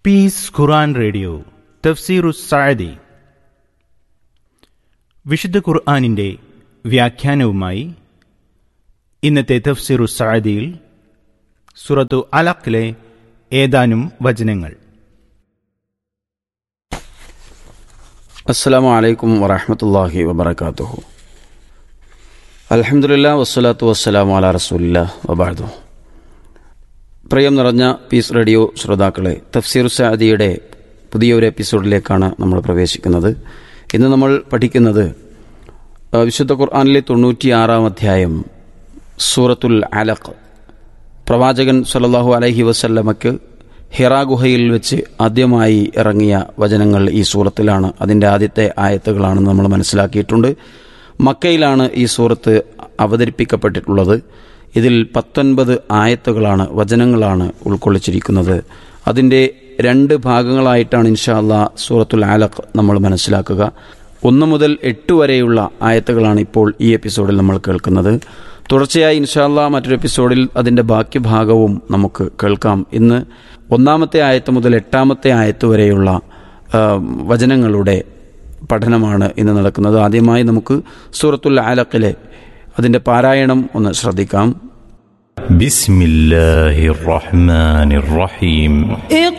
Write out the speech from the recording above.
piece Quran radio തഫ്സീറു സാദി വിശുദ്ധ ഖുർആാനിൻ്റെ വ്യാഖ്യാനവുമായി ഇന്നത്തെ തഫ്സീറു സാദിയിൽ സുറത്തു അലഖിലെ ഏതാനും വചനങ്ങൾ അസ്സാം വലൈക്കും വറഹമത്തല്ലാഹി വബർക്കാത്തുഹു അലഹമുല്ല വസ്സലാത്തു വസ്സലാം അല റസൂലില്ല വബാദു പ്രിയം നിറഞ്ഞ പീസ് റേഡിയോ ശ്രോതാക്കളെ തഫ്സീർ സാദിയുടെ പുതിയൊരു എപ്പിസോഡിലേക്കാണ് നമ്മൾ പ്രവേശിക്കുന്നത് ഇന്ന് നമ്മൾ പഠിക്കുന്നത് ആ, വിശുദ്ധ ഖുർആാനിലെ തൊണ്ണൂറ്റിയാറാം അധ്യായം സൂറത്തുൽ അലഖ് പ്രവാചകൻ സല്ലല്ലാഹു അലൈഹി വസല്ലമയ്ക്ക് ഹിറാ ഗുഹയിൽ വെച്ച് ആദ്യമായി ഇറങ്ങിയ വചനങ്ങൾ ഈ സൂറത്തിലാണ് അതിൻ്റെ ആദ്യത്തെ ആയത്തുകളാണെന്ന് നമ്മൾ മനസ്സിലാക്കിയിട്ടുണ്ട് മക്കയിലാണ് ഈ സൂറത്ത് അവതരിപ്പിക്കപ്പെട്ടിട്ടുള്ളത് ഇതിൽ പത്തൊൻപത് ആയത്തുകളാണ് വചനങ്ങളാണ് ഉൾക്കൊള്ളിച്ചിരിക്കുന്നത് അതിൻ്റെ രണ്ട് ഭാഗങ്ങളായിട്ടാണ് ഇൻഷാ അല്ലാ സൂറത്തുൽ ആലഖ് നമ്മൾ മനസ്സിലാക്കുക ഒന്ന് മുതൽ എട്ട് വരെയുള്ള ആയത്തുകളാണ് ഇപ്പോൾ ഈ എപ്പിസോഡിൽ നമ്മൾ കേൾക്കുന്നത് തുടർച്ചയായി ഇൻഷാല്ല മറ്റൊരു എപ്പിസോഡിൽ അതിൻ്റെ ബാക്കി ഭാഗവും നമുക്ക് കേൾക്കാം ഇന്ന് ഒന്നാമത്തെ ആയത്ത് മുതൽ എട്ടാമത്തെ ആയത്ത് വരെയുള്ള ആ, വചനങ്ങളുടെ പഠനമാണ് ഇന്ന് നടക്കുന്നത് ആദ്യമായി നമുക്ക് സൂറത്തുൽ ആലക്കിലെ അതിൻ്റെ പാരായണം ഒന്ന് ശ്രദ്ധിക്കാം بسم الله الرحمن الرحيم